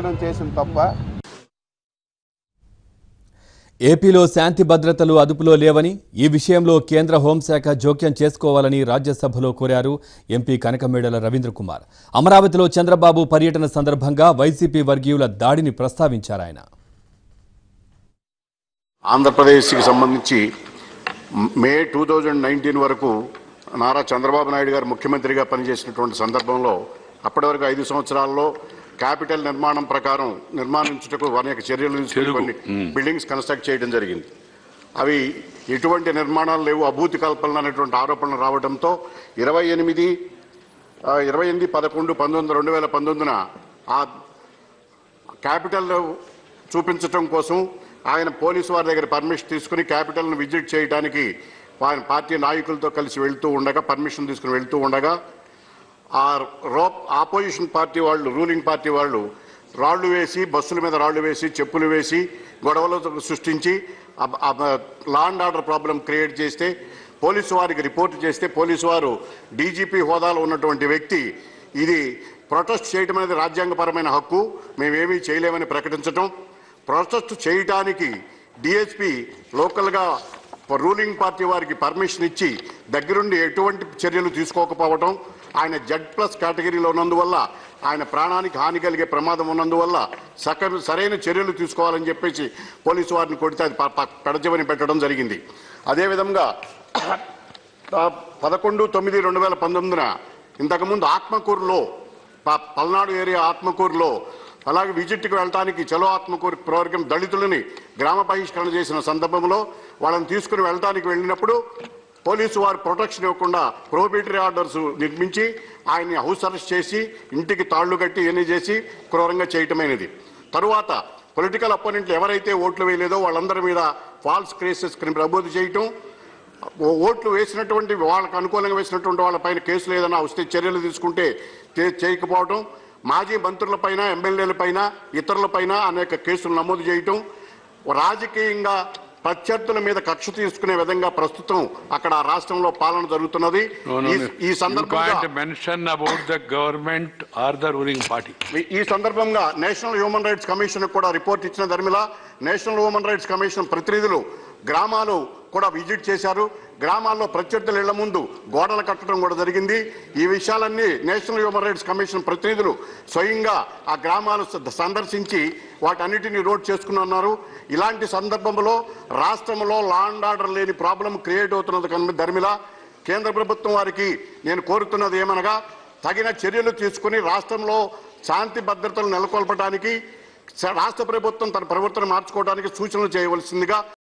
ప్రయత్నం చేసిన తప్ప ఏపీలో శాంతి భద్రతలు అదుపులో లేవని ఈ విషయంలో కేంద్ర హోంశాఖ జోక్యం చేసుకోవాలని రాజ్యసభలో కోరారు ఎంపీ కనకమేడల రవీంద్ర కుమార్ అమరావతిలో చంద్రబాబు పర్యటన సందర్భంగా వైసీపీ వర్గీయుల దాడిని ప్రస్తావించారు ఆయన ఆంధ్రప్రదేశ్కి సంబంధించి మే టూ థౌజండ్ నైన్టీన్ వరకు నారా చంద్రబాబు నాయుడు గారు ముఖ్యమంత్రిగా పనిచేసినటువంటి సందర్భంలో అప్పటి వరకు ఐదు సంవత్సరాల్లో క్యాపిటల్ నిర్మాణం ప్రకారం నిర్మాణించుటకు అనేక చర్యలు తీసుకుని కొన్ని బిల్డింగ్స్ కన్స్ట్రక్ట్ చేయడం జరిగింది అవి ఎటువంటి నిర్మాణాలు లేవు అభూతి కల్పనలు అనేటువంటి ఆరోపణలు రావడంతో ఇరవై ఎనిమిది ఆ, ఇరవై ఎనిమిది పదకొండు పంతొమ్మిది రెండు వేల పంతొమ్మిదిన ఆ క్యాపిటల్ చూపించటం కోసం ఆయన పోలీసు వారి దగ్గర పర్మిషన్ తీసుకుని క్యాపిటల్ను విజిట్ చేయడానికి ఆయన పార్టీ నాయకులతో కలిసి వెళ్తూ ఉండగా పర్మిషన్ తీసుకుని వెళ్తూ ఉండగా ఆ రో ఆపోజిషన్ పార్టీ వాళ్ళు రూలింగ్ పార్టీ వాళ్ళు రాళ్లు వేసి బస్సుల మీద రాళ్లు వేసి చెప్పులు వేసి గొడవలు సృష్టించి law and order problem create చేస్తే పోలీసు వారికి రిపోర్ట్ చేస్తే పోలీసు వారు డీజీపీ హోదాలో ఉన్నటువంటి వ్యక్తి ఇది ప్రొటెస్ట్ చేయడం అనేది రాజ్యాంగపరమైన హక్కు మేమేమీ చేయలేమని ప్రకటించటం ప్రొటెస్ట్ చేయటానికి డిఎస్పి లోకల్గా రూలింగ్ పార్టీ వారికి పర్మిషన్ ఇచ్చి దగ్గరుండి ఎటువంటి చర్యలు తీసుకోకపోవడం ఆయన జడ్ ప్లస్ కేటగిరీలో ఉన్నందువల్ల ఆయన ప్రాణానికి హాని కలిగే ప్రమాదం ఉన్నందువల్ల సక సరైన చర్యలు తీసుకోవాలని చెప్పేసి పోలీసు వారిని కొడితే అది ప- ప- పెడచెవని పెట్టడం జరిగింది అదేవిధంగా ఆ, పదకొండు తొమ్మిది రెండు వేల పంతొమ్మిదిన ఇంతకుముందు ఆత్మకూరులో ప- పల్నాడు ఏరియా ఆత్మకూరులో అలాగే విజిట్కి వెళ్ళటానికి చలో ఆత్మకూరు ప్రోగ్రాం దళితులని గ్రామ బహిష్కరణ చేసిన సందర్భంలో వాళ్ళని తీసుకుని వెళ్ళటానికి వెళ్ళినప్పుడు పోలీసు వారు ప్రొటెక్షన్ ఇవ్వకుండా ప్రోబిటరీ ఆర్డర్స్ నిర్మించి ఆయన్ని హౌస్ అరెస్ట్ చేసి ఇంటికి తాళ్లు కట్టి ఇవన్నీ చేసి క్రూరంగా చేయటమైనది తరువాత పొలిటికల్ అపోనెంట్లు ఎవరైతే ఓట్లు వేయలేదో వాళ్ళందరి మీద ఫాల్స్ కేసెస్ నమోదు చేయటం ఓ- ఓట్లు వేసినటువంటి వాళ్ళకు అనుకూలంగా వేసినటువంటి వాళ్ళపైన కేసులు ఏదైనా వస్తే చర్యలు తీసుకుంటే చే- చేయకపోవటం మాజీ మంత్రులపైన ఎమ్మెల్యేలపైన ఇతరులపైన అనేక కేసులు నమోదు చేయటం రాజకీయంగా ప్రత్యర్థుల మీద కక్ష తీసుకునే విధంగా ప్రస్తుతం అక్కడ ఆ రాష్ట్రంలో పాలన జరుగుతున్నది No, no, ఈ- no. ఈ You సందర్భంగా can't mention about the government or the ruling party. ఈ- ఈ సందర్భంగా నేషనల్ హ్యూమన్ రైట్స్ కమిషన్ కూడా రిపోర్ట్ ఇచ్చిన ధర్మిల నేషనల్ హ్యూమన్ రైట్స్ కమిషన్ ప్రతినిధులు గ్రామాలు కూడా విజిట్ చేశారు గ్రామాల్లో ప్రత్యర్థుల ఇళ్ల ముందు గోడలు కట్టడం కూడా జరిగింది ఈ విషయాలన్నీ నేషనల్ హ్యూమన్ రైట్స్ కమిషన్ ప్రతినిధులు స్వయంగా ఆ గ్రామాలు స- సందర్శించి వాటన్నిటిని రోడ్ చేసుకుని ఉన్నారు ఇలాంటి సందర్భంలో రాష్ట్రంలో లా అండ్ ఆర్డర్ లేని ప్రాబ్లం క్రియేట్ అవుతున్నది కనుక ధర్మిల కేంద్ర ప్రభుత్వం వారికి నేను కోరుతున్నది ఏమనగా తగిన చర్యలు తీసుకుని రాష్ట్రంలో శాంతి భద్రతలు నెలకొల్పడానికి రాష్ట్ర ప్రభుత్వం తన ప్రవర్తన మార్చుకోవడానికి సూచనలు చేయవలసిందిగా